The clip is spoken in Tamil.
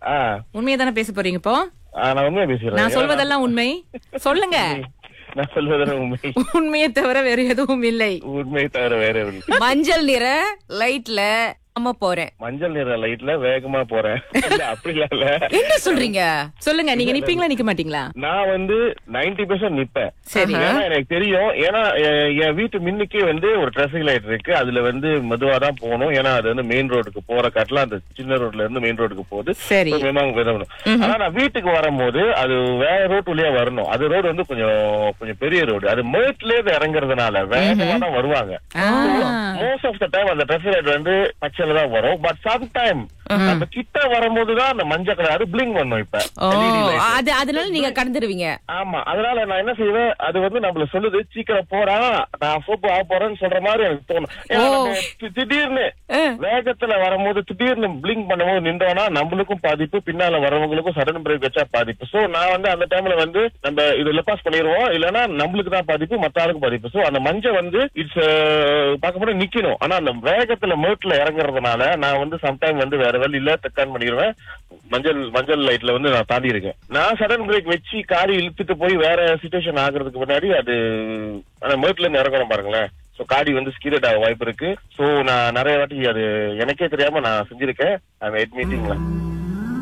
ஆ, உண்மையை தானே பேச போறீங்க இப்போ ஆ, நான் உண்மையா பேசுறேன் நான் சொல்வதெல்லாம் உண்மை சொல்லுங்க நான் சொல்வதெல்லாம் உண்மை உண்மையை தவிர வேற எதுவும் இல்லை உண்மை தவிர வேற ஒண்ணு மஞ்சள் நிற லைட்ல அம்மா போறேன் மஞ்சள் நிற லைட்ல வேகமா போறேன் இல்ல அப்படிலாம் இல்ல என்ன சொல்றீங்க சொல்லுங்க நீங்க நிப்பீங்களா நிக்க மாட்டீங்களா நான் வந்து 90% பெர்சன்ட் நிப்பேன் சரி. ஏன்னா எனக்கு தெரியும் ஏன்னா எ- என் வீட்டு மின்னுக்கே வந்து ஒரு டிராபிக் லைட் இருக்கு அதுல வந்து மெதுவா தான் போகணும் ஏன்னா அது வந்து மெயின் ரோடுக்கு போற காட்டுல அந்த சின்ன ரோட்ல இருந்து மெயின் ரோடுக்கு போகுது சரி. So, வேகமா விதவணும். ஆனா நான் வீட்டுக்கு வரும்போது அது வேற ரோட் வழியா வரணும் அது ரோடு வந்து கொஞ்சம் கொஞ்சம் பெரிய ரோடு அது மேட்ல இருந்து இறங்குறதுனால வேகமா தான் வருவாங்க மோஸ்ட் ஆஃப் த டைம் அந்த டிராபிக் லைட் வந்து பச்சையில தான் வரும் பட் சம் டைம் நம்ம கிட்ட வரும்போது தான் அந்த மஞ்சள் கலர் அது பிளிங் பண்ணும் இப்ப ஓ LED light. அது அதனால நீங்க கடந்துருவீங்க ஆமா அதனால நான் என்ன செய்வேன் அது வந்து நம்மள சொல்லுது சீக்கிரம் போறா நான் சோப்பு ஆக போறேன்னு சொல்ற மாதிரி எனக்கு தோணும் ஏன்னா நம்ம தி- திடீர்னு வேகத்துல வரும்போது திடீர்னு பிளிங்க் பண்ணும்போது நின்றோம்னா நம்மளுக்கும் பாதிப்பு பின்னால வரவங்களுக்கும் சடன் பிரேக் வச்சா பாதிப்பு சோ நான் வந்து அந்த டைம்ல வந்து நம்ம இது லெப்பாஸ் பண்ணிடுவோம் இல்லைன்னா நம்மளுக்கு தான் பாதிப்பு மத்த ஆளுக்கு பாதிப்பு சோ அந்த மஞ்சள் வந்து இட்ஸ் பார்க்க போனா நிக்கணும் ஆனா அந்த வேகத்துல மேட்ல இறங்குறதுனால நான் வந்து சம்டைம் வந்து வேற வழி இல்ல தக்கான் பண்ணிடுவேன் மஞ்சள் மஞ்சள் லைட்ல வந்து நான் தாண்டி இருக்கேன் நான் சடன் பிரேக் வச்சு காரி இழுத்துட்டு போய் வேற சுச்சுவேஷன் ஆகுறதுக்கு முன்னாடி அது அந்த மேட்ல இருந்து இறங்கணும் பாருங்களேன் சோ காடி வந்து ஸ்கீரட் ஆக வாய்ப்பு இருக்கு சோ நான் நிறைய வாட்டி அது எனக்கே தெரியாம நான் செஞ்சிருக்கேன் ஐ எட் மீட்டிங்ல